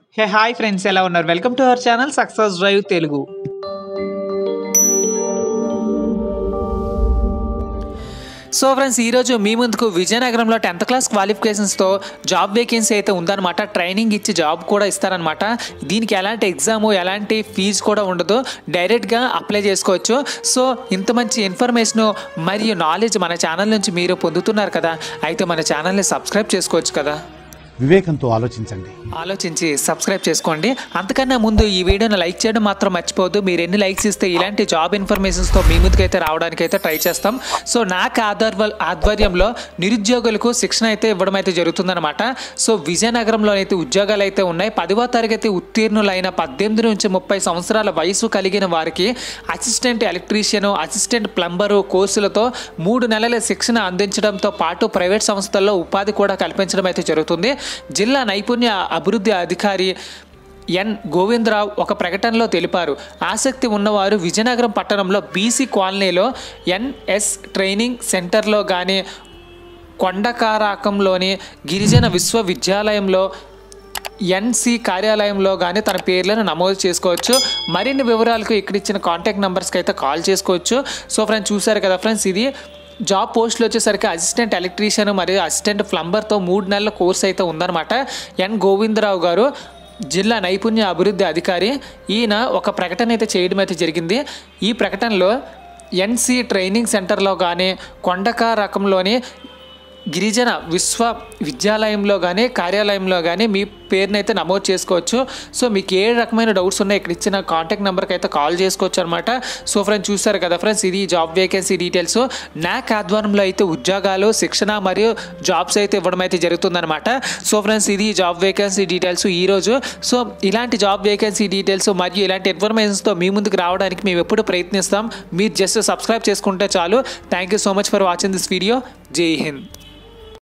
hey hi friends ఎలా ఉన్నారు welcome to our channel success drive Telugu so friends ఈరోజు మీ ముందుకు విజయనగరంలో టెన్త్ క్లాస్ క్వాలిఫికేషన్స్తో జాబ్ వేకెన్సీ అయితే ఉందన్నమాట ట్రైనింగ్ ఇచ్చి జాబ్ కూడా ఇస్తారనమాట దీనికి ఎలాంటి ఎగ్జామ్ ఎలాంటి ఫీజు కూడా ఉండదు డైరెక్ట్గా అప్లై చేసుకోవచ్చు సో ఇంత మంచి ఇన్ఫర్మేషన్ మరియు నాలెడ్జ్ మన ఛానల్ నుంచి మీరు పొందుతున్నారు కదా అయితే మన ఛానల్ని సబ్స్క్రైబ్ చేసుకోవచ్చు కదా వివేకంతో ఆలోచించండి ఆలోచించి సబ్స్క్రైబ్ చేసుకోండి అంతకన్నా ముందు ఈ వీడియోని లైక్ చేయడం మాత్రం మర్చిపోవద్దు మీరు ఎన్ని లైక్స్ ఇస్తే ఇలాంటి జాబ్ ఇన్ఫర్మేషన్స్తో మీ ముందుకైతే రావడానికి అయితే ట్రై చేస్తాం సో నాకు ఆధ్వర్య ఆధ్వర్యంలో నిరుద్యోగులకు శిక్షణ అయితే ఇవ్వడం అయితే జరుగుతుందన్నమాట సో విజయనగరంలో అయితే ఉద్యోగాలు అయితే ఉన్నాయి పదవ తరగతి ఉత్తీర్ణులైన పద్దెనిమిది నుంచి ముప్పై సంవత్సరాల వయసు కలిగిన వారికి అసిస్టెంట్ ఎలక్ట్రీషియన్ అసిస్టెంట్ ప్లంబరు కోర్సులతో మూడు నెలల శిక్షణ అందించడంతో పాటు ప్రైవేట్ సంస్థల్లో ఉపాధి కూడా కల్పించడం అయితే జరుగుతుంది జిల్లా నైపుణ్య అభివృద్ధి అధికారి ఎన్ గోవిందరావు ఒక ప్రకటనలో తెలిపారు ఆసక్తి ఉన్నవారు విజయనగరం పట్టణంలో బీసీ కాలనీలో ఎన్ఎస్ ట్రైనింగ్ సెంటర్లో కానీ కొండకారాకంలోని గిరిజన విశ్వవిద్యాలయంలో ఎన్సి కార్యాలయంలో కానీ తన పేర్లను నమోదు చేసుకోవచ్చు మరిన్ని వివరాలకు ఇక్కడ ఇచ్చిన కాంటాక్ట్ నెంబర్స్కి అయితే కాల్ చేసుకోవచ్చు సో ఫ్రెండ్స్ చూసారు కదా ఫ్రెండ్స్ ఇది జాబ్ పోస్టులు వచ్చేసరికి అసిస్టెంట్ ఎలక్ట్రీషియన్ మరియు అసిస్టెంట్ ప్లంబర్తో మూడు నెలల కోర్స్ అయితే ఉందన్నమాట ఎన్ గోవిందరావు గారు జిల్లా నైపుణ్య అభివృద్ధి అధికారి ఈయన ఒక ప్రకటన అయితే చేయడం అయితే జరిగింది ఈ ప్రకటనలో ఎన్సి ట్రైనింగ్ సెంటర్లో కానీ కొండక రకంలోని గిరిజన విశ్వవిద్యాలయంలో కానీ కార్యాలయంలో కానీ మీ పేరునైతే నమోదు చేసుకోవచ్చు సో మీకు ఏ రకమైన డౌట్స్ ఉన్నాయి ఇక్కడ ఇచ్చిన కాంటాక్ట్ నెంబర్కి అయితే కాల్ చేసుకోవచ్చు అనమాట సో ఫ్రెండ్స్ చూస్తారు కదా ఫ్రెండ్స్ ఇది జాబ్ వేకెన్సీ డీటెయిల్స్ నాక్ ఆధ్వర్యంలో అయితే ఉద్యోగాలు శిక్షణ మరియు జాబ్స్ అయితే ఇవ్వడం అయితే జరుగుతుందన్నమాట సో ఫ్రెండ్స్ ఇది జాబ్ వేకెన్సీ డీటెయిల్స్ ఈరోజు సో ఇలాంటి జాబ్ వేకెన్సీ డీటెయిల్స్ మరియు ఇలాంటి ఇన్ఫర్మేషన్స్తో మీ ముందుకు రావడానికి మేము ఎప్పుడు ప్రయత్నిస్తాం మీరు జస్ట్ సబ్స్క్రైబ్ చేసుకుంటే చాలు thank you so much for watching this video జై హింద్